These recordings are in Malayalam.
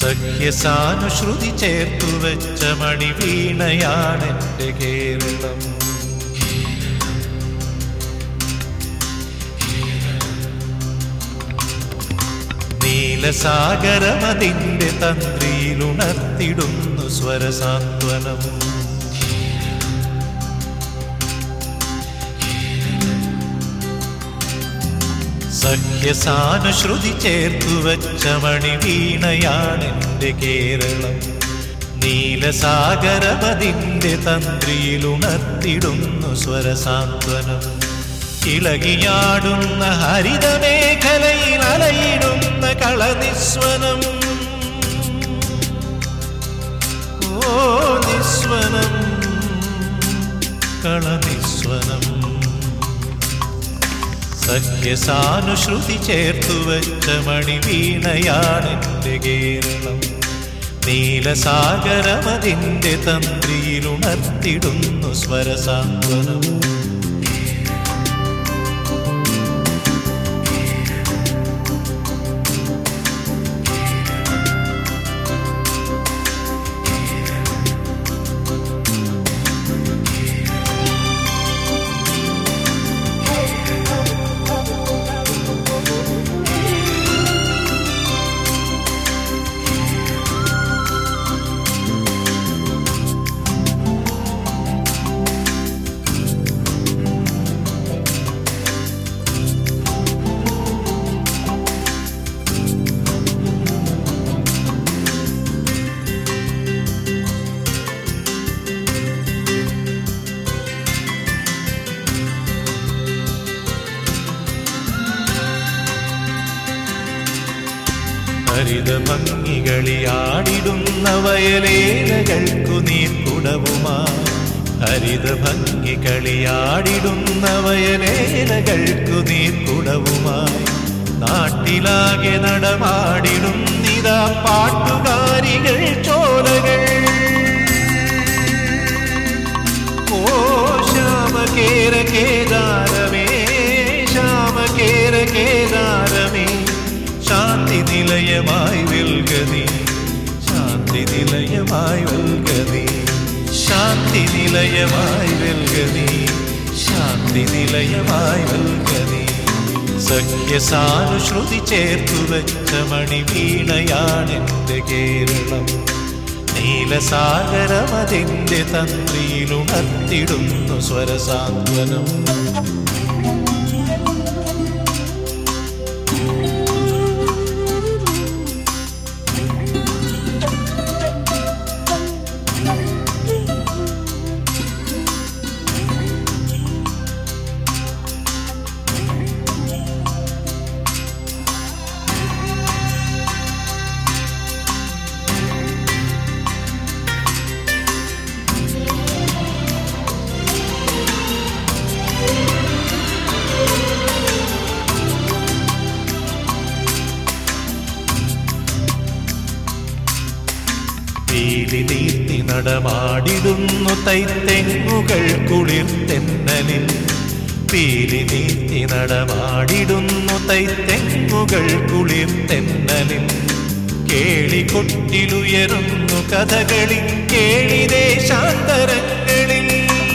സഖ്യസാനുശ്രുതി ചേർത്തു വെച്ച മണിവീണയാണെന്റെ കേരളം നീലസാഗരമതിന്റെ തന്ത്രിയിലുണർത്തിടുന്നു സ്വരസാന്ത്വനം സഖ്യസാനുശ്രുതി ചേർത്തു വെച്ച മണിവീണയാണെന്റെ കേരളം നീലസാഗരപതിന്റെ തന്ത്രിയിലുണർത്തിടുന്നു സ്വരസാന്ത്വനം ഇളകിയാടുന്ന ഹരിതമേഖലയിൽ അലയിടുന്ന കളനിസ്വനം ഓ നിസ്വനം കളനിസ്വനം സഖ്യസാനുശ്രുതി ചേർത്തു വെച്ച മണിവീണയാണെന്റെ കേരളം നീലസാഗരമതിന്റെ തന്ത്രിയിലുണർത്തിടുന്നു സ്വരസാന്ത്വനം ഹരിത ഭംഗികളിയാടിടുന്ന വയലേലകൾക്കു നീർക്കുടവുമാ ഹരിത ഭംഗികളിയാടിടുന്ന വയലേലകൾക്കു നീർക്കുടവുമായി നാട്ടിലാകെ നടമാടിടുന്നിതാ പാട്ടുകാരികൾ ചോലകൾ ഓ ശ്യാമകേര കേദാരമേ ശ്യാമകേര കേദാരമേ ശാന്തി നിലയമായി വെൽകതി ശാന്തി നിലയമായി വെൽകതി ശാന്തി നിലയമായി വെൽകതി ശാന്തി നിലയമായി വെൽകതി സഖ്യസാനുശ്രുതി ചേർത്തു വെച്ച മണിവീണയാണെന്റെ കേരളം നീലസാഗരമതിന്റെ തന്ത്രിയിലുണർത്തിടുന്നു സ്വരസാന്ത്വനം പീലി തീർത്തി നടമാടിടുന്നു തൈത്തെങ്ങുകൾ കുളിർത്തെന്നലിൽ പീലി നീർത്തി നടമാടിടുന്നു തൈത്തെങ്ങുകൾ കുളിർത്തെന്നലിൽ കേളികൊട്ടിലുയരുന്നു കഥകളി കേളിദേശാന്തരങ്ങളിൽ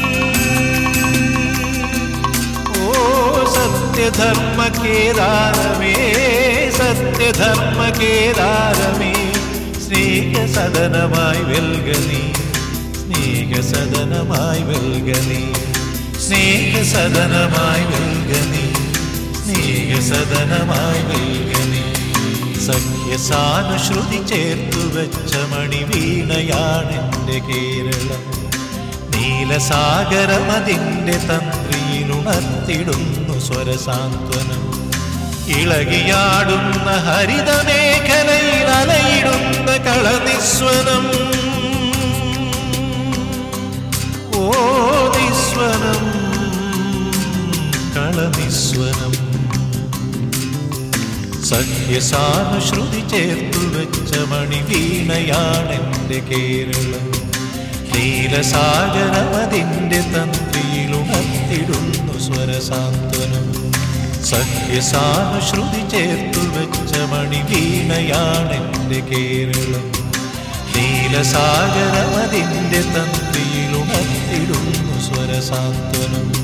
ഓ സത്യധർമ്മ കേദാരമേ സത്യധർമ്മ കേദാരമേ സ്നേഹസദനമായി വെൽകനി സ്നേഹസദനമായി വെൽകനി സ്നേഹസദനമായി വെൽകനി സ്നേഹസദനമായി വെൽകനി സഖ്യസാനുശ്രുതി ചേർത്തു വെച്ച മണിവീണയാണെന്റെ കേരളം നീലസാഗരമതിന്റെ തന്ത്രിയിലുണർത്തിടുന്നു സ്വരസാന്ത്വനം ഇളകിയാടുന്ന ഹരിതമേഖലയിൽ അലയിടുന്ന കളനിസ്വനം ഓ നിസ്വനം കളനിസ്വനം സഖ്യസാനുശ്രുതി ചേർത്തു വെച്ച മണിവീണയാണെന്റെ കേരളം നീലസാഗരമതിന്റെ തന്ത്രിയിലുണർത്തിടുന്നു സ്വരസാന്ത്വനം സഹ്യസാനുശ്രുതി ചേർത്തു വെച്ച മണി വീണയാണെന്റെ കേരളം നീലസാഗരമതിന്റെ തന്ത്രിയിലുണർത്തിടുന്നു സ്വരസാന്ത്വനം